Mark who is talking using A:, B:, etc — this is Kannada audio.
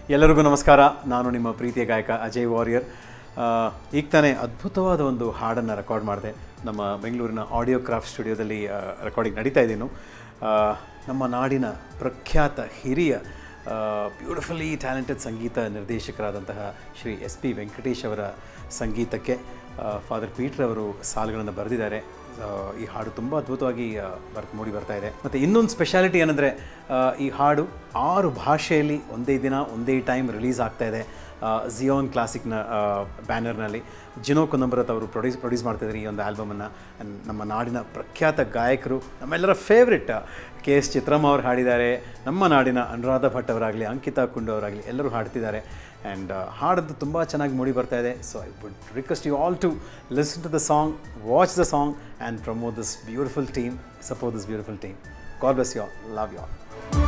A: ಎಲ್ಲರಿಗೂ ನಮಸ್ಕಾರ ನಾನು ನಿಮ್ಮ ಪ್ರೀತಿಯ ಗಾಯಕ ಅಜಯ್ ವಾರಿಯರ್ ಆ, ಈಗ ತಾನೇ ಅದ್ಭುತವಾದ ಒಂದು ಹಾಡನ್ನು ರೆಕಾರ್ಡ್ ಮಾಡಿದೆ ನಮ್ಮ ಬೆಂಗಳೂರಿನ ಆಡಿಯೋ ಕ್ರಾಫ್ಟ್ ಸ್ಟುಡಿಯೋದಲ್ಲಿ ರೆಕಾರ್ಡಿಂಗ್ ನಡೀತಾ ಇದ್ದೀನು ಆ, ನಮ್ಮ ನಾಡಿನ ಪ್ರಖ್ಯಾತ ಹಿರಿಯ ಬ್ಯೂಟಿಫುಲಿ ಟ್ಯಾಲೆಂಟೆಡ್ ಸಂಗೀತ ನಿರ್ದೇಶಕರಾದಂತಹ ಶ್ರೀ ಎಸ್ ಪಿ ವೆಂಕಟೇಶ್ ಅವರ ಸಂಗೀತಕ್ಕೆ ಫಾದರ್ ಪೀಟರ್ ಅವರು ಸಾಲುಗಳನ್ನು ಬರೆದಿದ್ದಾರೆ ಆ, ಈ ಹಾಡು ತುಂಬ ಅದ್ಭುತವಾಗಿ ಆ, ಬರ್ ಮೂಡಿ ಬರ್ತಾ ಇದೆ ಮತ್ತು ಇನ್ನೊಂದು ಸ್ಪೆಷಾಲಿಟಿ ಏನಂದರೆ ಈ ಹಾಡು ಆರು ಭಾಷೆಯಲ್ಲಿ ಒಂದೇ ದಿನ ಒಂದೇ ಟೈಮ್ ರಿಲೀಸ್ ಆಗ್ತಾ ಇದೆ ಜಿಯೋನ್ ಕ್ಲಾಸಿಕ್ನ ಬ್ಯಾನರ್ನಲ್ಲಿ ಜಿನೋ ಕುಂದಂಬರತ್ ಅವರು ಪ್ರೊಡ್ಯೂಸ್ ಪ್ರೊಡ್ಯೂಸ್ ಮಾಡ್ತಿದ್ದಾರೆ ಈ ಒಂದು ಆಲ್ಬಮನ್ನು ನಮ್ಮ ನಾಡಿನ ಪ್ರಖ್ಯಾತ ಗಾಯಕರು ನಮ್ಮೆಲ್ಲರ ಫೇವ್ರೆಟ್ ಕೆ ಎಸ್ ಚಿತ್ರಮ್ಮ ಅವರು ಹಾಡಿದ್ದಾರೆ ನಮ್ಮ ನಾಡಿನ ಅನುರಾಧ ಭಟ್ ಅವರಾಗಲಿ ಅಂಕಿತಾ ಕುಂಡು ಅವರಾಗಲಿ ಎಲ್ಲರೂ ಹಾಡ್ತಿದ್ದಾರೆ ಆ್ಯಂಡ್ ಹಾಡದ್ದು ತುಂಬ ಚೆನ್ನಾಗಿ ಮೂಡಿ ಬರ್ತಾ ಇದೆ so I would request you all to listen to the song watch the song and promote this beautiful team support this beautiful team God bless you all love you all